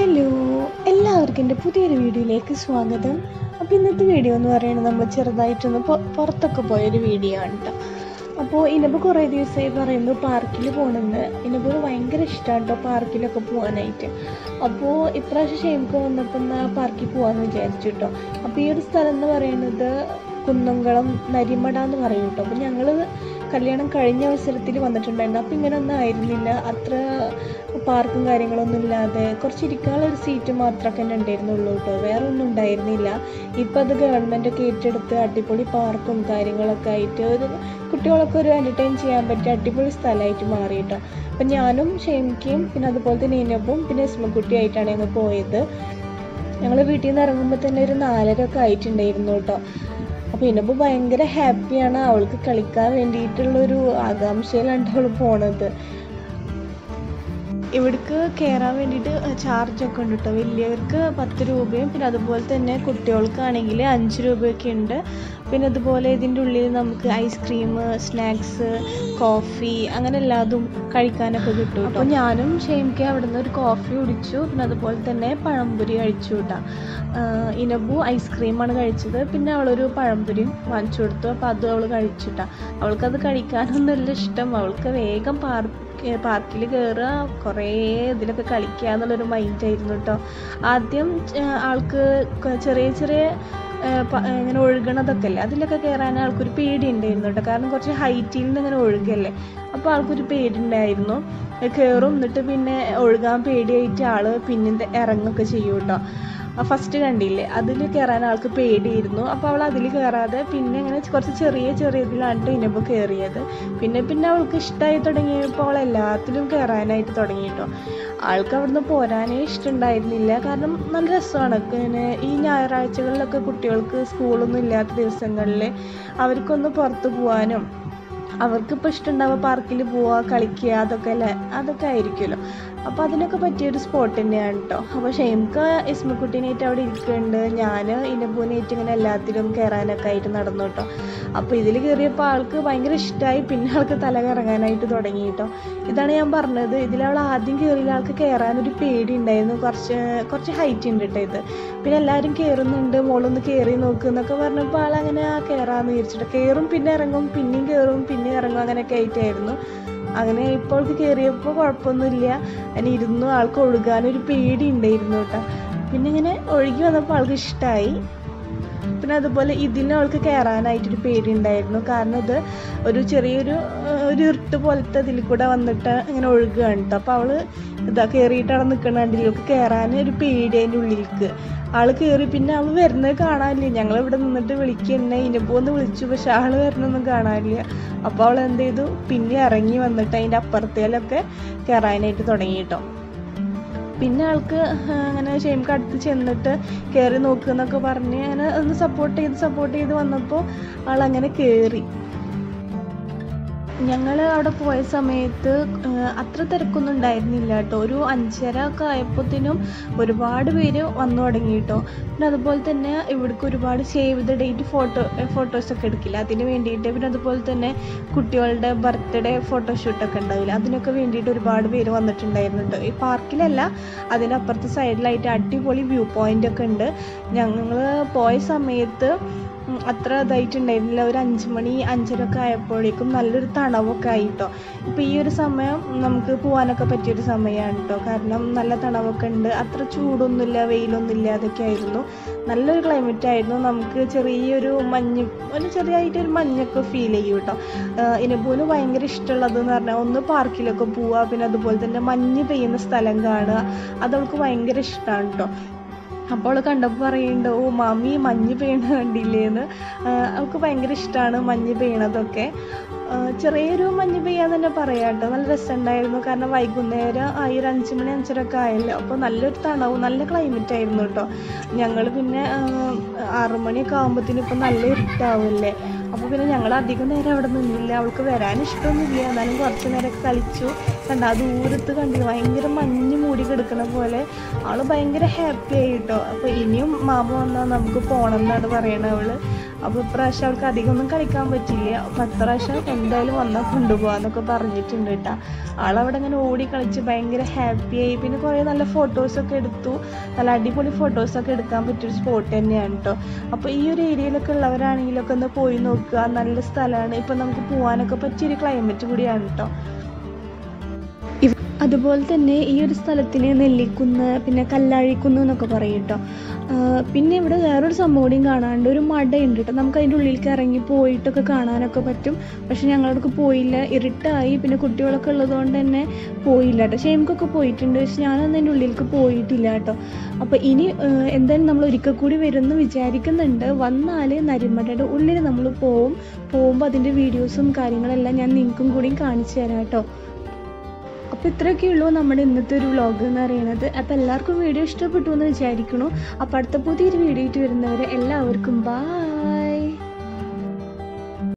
hello എല്ലാവർക്കും എൻ്റെ പുതിയൊരു വീഡിയോയിലേക്ക് സ്വാഗതം അപ്പോൾ ഇന്നത്തെ വീഡിയോ എന്ന് പറയുന്നത് നമ്മൾ ചെറുതായിട്ടൊന്ന് പൊ- പുറത്തൊക്കെ പോയൊരു വീഡിയോ ആണ് കേട്ടോ അപ്പോൾ ഇനിയിപ്പോൾ കുറേ ദിവസമായി പറയുന്നു പാർക്കിൽ പോകണമെന്ന് ഇനിയിപ്പോൾ ഭയങ്കര ഇഷ്ടമാണ് കേട്ടോ പാർക്കിലൊക്കെ പോകാനായിട്ട് അപ്പോൾ ഇപ്രാവശ്യം ഷെയിംക്ക് വന്നപ്പോൾ എന്നാൽ പാർക്കിൽ പോകാമെന്ന് വിചാരിച്ചു കേട്ടോ അപ്പോൾ ഈ ഒരു സ്ഥലം എന്ന് പറയുന്നത് കുന്നംകുളം നരിമട എന്ന് പറയും കേട്ടോ അപ്പോൾ ഞങ്ങൾ കല്യാണം കഴിഞ്ഞ അവസരത്തിൽ വന്നിട്ടുണ്ടായിരുന്നു അപ്പോൾ ഇങ്ങനെയൊന്നും ആയിരുന്നില്ല അത്ര പാർക്കും കാര്യങ്ങളൊന്നും ഇല്ലാതെ കുറച്ച് ഇരിക്കാനുള്ള ഒരു സീറ്റ് മാത്രമൊക്കെ തന്നെ ഉണ്ടായിരുന്നുള്ളൂ കേട്ടോ വേറെ ഒന്നും ഉണ്ടായിരുന്നില്ല ഇപ്പം അത് ഗവൺമെൻറ് ഒക്കെ ഏറ്റെടുത്ത് അടിപൊളി പാർക്കും കാര്യങ്ങളൊക്കെ ആയിട്ട് ഒരു കുട്ടികളൊക്കെ ഒരു എൻ്റർടൈൻ ചെയ്യാൻ പറ്റിയ അടിപൊളി സ്ഥലമായിട്ട് മാറി കേട്ടോ അപ്പം ഞാനും ഷെമിക്കയും പിന്നെ അതുപോലെ തന്നെ ഇനബും പിന്നെ ഇസ്മക്കുട്ടിയായിട്ടാണ് ഞങ്ങൾ പോയത് ഞങ്ങൾ വീട്ടിൽ നിന്ന് ഇറങ്ങുമ്പോൾ തന്നെ ഒരു നാലര ഒക്കെ ആയിട്ടുണ്ടായിരുന്നു കേട്ടോ അപ്പോൾ ഇനബ് ഭയങ്കര ഹാപ്പിയാണ് അവൾക്ക് കളിക്കാൻ വേണ്ടിയിട്ടുള്ളൊരു ആകാംക്ഷയിലാണ് അവൾ പോണത് ഇവിടേക്ക് കയറാൻ വേണ്ടിയിട്ട് ചാർജ് ഒക്കെ ഉണ്ട് കേട്ടോ വലിയവർക്ക് പത്ത് രൂപയും പിന്നെ അതുപോലെ തന്നെ കുട്ടികൾക്കാണെങ്കിൽ അഞ്ച് രൂപയൊക്കെ ഉണ്ട് പിന്നെ അതുപോലെ ഇതിൻ്റെ ഉള്ളിൽ നമുക്ക് ഐസ്ക്രീം സ്നാക്സ് കോഫി അങ്ങനെ എല്ലാതും കഴിക്കാനൊക്കെ കിട്ടും അപ്പോൾ ഞാനും ഷെയിംക്ക് അവിടെ നിന്ന് ഒരു കോഫി കുടിച്ചു പിന്നെ അതുപോലെ തന്നെ പഴംപൊരി കഴിച്ചു കേട്ടോ ഇനബു ഐസ്ക്രീമാണ് കഴിച്ചത് പിന്നെ അവളൊരു പഴംപൊരിയും വാങ്ങിച്ചു കൊടുത്തു അപ്പോൾ അത് അവൾ കഴിച്ചിട്ടാ അവൾക്കത് കഴിക്കാനൊന്നുമല്ല ഇഷ്ടം അവൾക്ക് വേഗം പാർക്ക് പാർക്കിൽ കയറുക കുറേ ഇതിലൊക്കെ കളിക്കുക എന്നുള്ളൊരു മൈൻഡായിരുന്നു കേട്ടോ ആദ്യം ച- ആൾക്ക് ക- ചെറിയ ചെറിയ ആ, പ- ഇങ്ങനെ ഒഴുകണതൊക്കെ അല്ലേ അതിലൊക്കെ കയറാൻ ആൾക്കൊരു പേടി ഉണ്ടായിരുന്നു കേട്ടോ കാരണം കുറച്ച് ഹൈറ്റിൽ നിന്ന് ഇങ്ങനെ ഒഴുകല്ലേ അപ്പോൾ ആൾക്കൊരു പേടി ഉണ്ടായിരുന്നു കയറും എന്നിട്ട് പിന്നെ ഒഴുകാൻ പേടിയായിട്ട് ആള് പിന്നെ ഇത് ഇറങ്ങുകയൊക്കെ ചെയ്യും കേട്ടോ ഫസ്റ്റ് കണ്ടില്ലേ അതിൽ കയറാൻ ആൾക്ക് പേടിയായിരുന്നു അപ്പോൾ അവൾ അതിൽ കയറാതെ പിന്നെ ഇങ്ങനെ കുറച്ച് ചെറിയ ചെറിയ ഇതിലാണ് ഇനപ്പോൾ കയറിയത് പിന്നെ പിന്നെ അവൾക്ക് ഇഷ്ടമായി തുടങ്ങിയപ്പോൾ അവൾ എല്ലാത്തിലും കയറാനായിട്ട് തുടങ്ങി കേട്ടോ ആൾക്ക് അവിടുന്ന് പോരാനേ ഇഷ്ടമുണ്ടായിരുന്നില്ല കാരണം നല്ല രസമാണ് ഇങ്ങനെ ഈ ഞായറാഴ്ചകളിലൊക്കെ കുട്ടികൾക്ക് സ്കൂളൊന്നും ഇല്ലാത്ത ദിവസങ്ങളിൽ അവർക്കൊന്ന് പുറത്ത് പോകാനും അവർക്കിപ്പോൾ ഇഷ്ടമുണ്ടാവുക പാർക്കിൽ പോവുക കളിക്കുക അതൊക്കെ അല്ലേ അതൊക്കെ ആയിരിക്കുമല്ലോ അപ്പോൾ അതിനൊക്കെ പറ്റിയൊരു സ്പോട്ട് തന്നെയാണ് കേട്ടോ അപ്പോൾ ഷെയിംക്ക് ഇസ്മക്കുട്ടീനായിട്ട് അവിടെ ഇരിക്കുന്നുണ്ട് ഞാൻ ഇനബൂനായിട്ട് ഇങ്ങനെ എല്ലാത്തിലും കയറാനൊക്കെ ആയിട്ട് നടന്നു കേട്ടോ അപ്പോൾ ഇതിൽ കയറിയപ്പോൾ ആൾക്ക് ഭയങ്കര ഇഷ്ടമായി പിന്നെ ആൾക്ക് തല കറങ്ങാനായിട്ട് തുടങ്ങി കേട്ടോ ഇതാണ് ഞാൻ പറഞ്ഞത് ഇതിൽ അവൾ ആദ്യം കയറിയ ആൾക്ക് കയറാനൊരു പേടി ഉണ്ടായിരുന്നു കുറച്ച് കുറച്ച് ഹൈറ്റ് ഉണ്ട് കേട്ടോ ഇത് പിന്നെ എല്ലാവരും കയറുന്നുണ്ട് മോളൊന്ന് കയറി നോക്ക് എന്നൊക്കെ പറഞ്ഞപ്പോൾ ആളങ്ങനെ ആ കയറാമെന്ന് വിചാരിച്ചിട്ട് കയറും പിന്നെ ഇറങ്ങും പിന്നെയും കയറും പിന്നെ ഇറങ്ങും അങ്ങനെയൊക്കെ ആയിട്ടായിരുന്നു അങ്ങനെ ഇപ്പോൾ അവൾക്ക് കയറിയപ്പോൾ കുഴപ്പമൊന്നുമില്ല അതിന് ഇരുന്നു ആൾക്ക് ഒഴുകാനൊരു പേടി ഉണ്ടായിരുന്നു കേട്ടോ പിന്നെ ഇങ്ങനെ ഒഴുകി വന്നപ്പോൾ ആൾക്ക് ഇഷ്ടമായി പിന്നെ അതുപോലെ ഇതിന് അവൾക്ക് കയറാനായിട്ടൊരു പേടി ഉണ്ടായിരുന്നു കാരണം ഇത് ഒരു ചെറിയൊരു ആ, ഒരു ഇരുട്ട് പോലത്തെ ഇതിൽ കൂടെ വന്നിട്ട് ഇങ്ങനെ ഒഴുകുകയാണ് കേട്ടോ അപ്പോൾ അവള് ഇതാ കയറിയിട്ട് അവിടെ നിൽക്കണ കണ്ടില്ല അവൾക്ക് കയറാൻ ഒരു പേടി അതിൻ്റെ ഉള്ളിലേക്ക് ആള് കയറി പിന്നെ അവള് വരുന്നത് കാണാനില്ല ഞങ്ങൾ ഇവിടെ നിന്നിട്ട് വിളിക്കന്നെ ഇനിപ്പോന്ന് വിളിച്ചു പക്ഷെ ആള് വരണമൊന്നും കാണാനില്ല അപ്പോൾ അവൾ എന്ത് ചെയ്തു പിന്നെ ഇറങ്ങി വന്നിട്ട് അതിൻ്റെ അപ്പുറത്തേലൊക്കെ കയറാനായിട്ട് തുടങ്ങി കേട്ടോ പിന്നെ ആൾക്ക് അങ്ങനെ ഷെയിംക്ക് അടുത്ത് ചെന്നിട്ട് കയറി നോക്കുന്നൊക്കെ പറഞ്ഞ് അങ്ങനെ ഒന്ന് സപ്പോർട്ട് ചെയ്ത് സപ്പോർട്ട് ചെയ്ത് വന്നപ്പോൾ ആൾ അങ്ങനെ കയറി ഞങ്ങൾ അവിടെ പോയ സമയത്ത് ആ, അത്ര തിരക്കൊന്നും ഉണ്ടായിരുന്നില്ല കേട്ടോ ഒരു അഞ്ചര ഒക്കെ ആയപ്പോഴത്തേനും ഒരുപാട് പേര് വന്നു തുടങ്ങി കേട്ടോ പിന്നെ അതുപോലെ തന്നെ ഇവിടേക്ക് ഒരുപാട് സേവ് ദ ഡേറ്റ് ഫോട്ടോ ഫോട്ടോസൊക്കെ എടുക്കില്ല അതിന് വേണ്ടിയിട്ട് പിന്നെ അതുപോലെ തന്നെ കുട്ടികളുടെ ബർത്ത്ഡേ ഫോട്ടോഷൂട്ടൊക്കെ ഉണ്ടാവില്ല അതിനൊക്കെ വേണ്ടിയിട്ട് ഒരുപാട് പേര് വന്നിട്ടുണ്ടായിരുന്നു കേട്ടോ ഈ പാർക്കിലല്ല അതിനപ്പുറത്തെ സൈഡിലായിട്ട് അടിപൊളി വ്യൂ പോയിന്റ് ഒക്കെ ഉണ്ട് ഞങ്ങൾ പോയ സമയത്ത് ഉം, അത്ര ഇതായിട്ടുണ്ടായിരുന്നില്ല ഒരു അഞ്ച് മണി അഞ്ചര ഒക്കെ ആയപ്പോഴേക്കും നല്ലൊരു തണവൊക്കെ ആയിട്ടോ ഇപ്പം ഈ ഒരു സമയം നമുക്ക് പോകാനൊക്കെ പറ്റിയൊരു സമയമാണ് കേട്ടോ കാരണം നല്ല തണവൊക്കെ ഉണ്ട് അത്ര ചൂടൊന്നുമില്ല വെയിലൊന്നുമില്ല അതൊക്കെ ആയിരുന്നു നല്ലൊരു ക്ലൈമറ്റ് ആയിരുന്നു നമുക്ക് ചെറിയൊരു മഞ്ഞ് ഒരു ചെറിയായിട്ടൊരു മഞ്ഞൊക്കെ ഫീൽ ചെയ്യും കേട്ടോ ഇനബൂന് ഭയങ്കര ഇഷ്ടമുള്ളതെന്ന് പറഞ്ഞാൽ ഒന്ന് പാർക്കിലൊക്കെ പോവുക പിന്നെ അതുപോലെ തന്നെ മഞ്ഞ് പെയ്യുന്ന സ്ഥലം കാണുക അതവൾക്ക് ഭയങ്കര ഇഷ്ടമാണ് കേട്ടോ അപ്പോൾ അവൾ കണ്ടപ്പോൾ പറയുന്നുണ്ട് ഓ മാമി മഞ്ഞ് പെയ്യണ കണ്ടില്ലേന്ന് ആഹ് അവൾക്ക് ഭയങ്കര ഇഷ്ടമാണ് മഞ്ഞ് പെയ്യണതൊക്കെ ആഹ് ചെറിയൊരു മഞ്ഞ് പെയ്യാന്ന് തന്നെ പറയാം കേട്ടോ നല്ല രസമുണ്ടായിരുന്നു കാരണം വൈകുന്നേരം ആ ഒരു അഞ്ച് മണി അഞ്ചര ഒക്കെ ആയല്ലോ അപ്പോൾ നല്ലൊരു തണവും നല്ല ക്ലൈമറ്റ് ആയിരുന്നു കേട്ടോ ഞങ്ങൾ പിന്നെ ആഹ് ആറ് മണിയൊക്കെ ആകുമ്പോഴത്തേനും ഇപ്പം നല്ല ഇരുട്ടാവില്ലേ അപ്പോൾ പിന്നെ ഞങ്ങൾ അധികം നേരം അവിടെ നിന്നില്ല അവൾക്ക് വരാൻ ഇഷ്ടമൊന്നുമില്ല എന്നാലും കുറച്ച് നേരമൊക്കെ കളിച്ചു കണ്ട ആ ദൂരത്ത് കണ്ടില്ല ഭയങ്കര മഞ്ഞ് മൂടി കിടക്കണ പോലെ അവള് ഭയങ്കര ഹാപ്പി ആയിട്ടോ അപ്പോൾ ഇനിയും മാമ വന്നാൽ നമുക്ക് പോകണം എന്നാണ് പറയണത് അവള് അപ്പോൾ ഇപ്രാവശ്യം അവൾക്ക് അധികം ഒന്നും കളിക്കാൻ പറ്റില്ല അപ്പോൾ അടുത്ത പ്രാവശ്യം എന്തായാലും വന്നാൽ കൊണ്ടുപോകാന്നൊക്കെ പറഞ്ഞിട്ടുണ്ട് കേട്ടോ ആളവിടെ ഇങ്ങനെ ഓടി കളിച്ച് ഭയങ്കര ഹാപ്പിയായി പിന്നെ കുറേ നല്ല ഫോട്ടോസൊക്കെ എടുത്തു നല്ല അടിപൊളി ഫോട്ടോസൊക്കെ എടുക്കാൻ പറ്റിയൊരു സ്പോട്ട് തന്നെയാണ് കേട്ടോ അപ്പോൾ ഈ ഒരു ഏരിയയിലൊക്കെ ഉള്ളവരാണെങ്കിലൊക്കെ ഒന്ന് പോയി നോക്കുക നല്ല സ്ഥലമാണ് ഇപ്പം നമുക്ക് പോകാനൊക്കെ പറ്റിയൊരു ക്ലൈമറ്റ് കൂടിയാണ് കേട്ടോ ഇവ- അതുപോലെ തന്നെ ഈ ഒരു സ്ഥലത്തിന് നെല്ലിക്കുന്ന് പിന്നെ കല്ലാഴിക്കുന്ന് എന്നൊക്കെ പറയും കേട്ടോ പിന്നെ ഇവിടെ വേറൊരു സംഭവം കൂടിയും കാണാണ്ട് ഒരു മടയുണ്ട് കേട്ടോ നമുക്ക് അതിൻ്റെ ഉള്ളിലേക്ക് ഇറങ്ങി പോയിട്ടൊക്കെ കാണാനൊക്കെ പറ്റും പക്ഷെ ഞങ്ങളവിടേക്ക് പോയില്ല ഇരുട്ടായി പിന്നെ കുട്ടികളൊക്കെ ഉള്ളതുകൊണ്ട് തന്നെ പോയില്ല കേട്ടോ ഷെയിംക്കൊക്കെ പോയിട്ടുണ്ട് പക്ഷെ ഞാനൊന്നും അതിൻ്റെ ഉള്ളിലേക്ക് പോയിട്ടില്ല കേട്ടോ അപ്പോൾ ഇനി ആ, എന്തായാലും നമ്മൾ ഒരിക്കൽ കൂടി വരുമെന്ന് വിചാരിക്കുന്നുണ്ട് വന്നാൽ നരിമടയുടെ ഉള്ളിൽ നമ്മൾ പോവും പോകുമ്പോൾ അതിൻ്റെ വീഡിയോസും കാര്യങ്ങളെല്ലാം ഞാൻ നിങ്ങൾക്കും കൂടിയും കാണിച്ചു തരാം കേട്ടോ അപ്പോൾ ഇത്രയൊക്കെ ഉള്ളൂ നമ്മുടെ ഇന്നത്തെ ഒരു വ്ളോഗ് എന്ന് പറയുന്നത് അപ്പോൾ എല്ലാവർക്കും വീഡിയോ ഇഷ്ടപ്പെട്ടു എന്ന് വിചാരിക്കണു അപ്പോൾ അടുത്ത പുതിയൊരു വീഡിയോ ആയിട്ട് വരുന്നവരെ എല്ലാവർക്കും ബായ്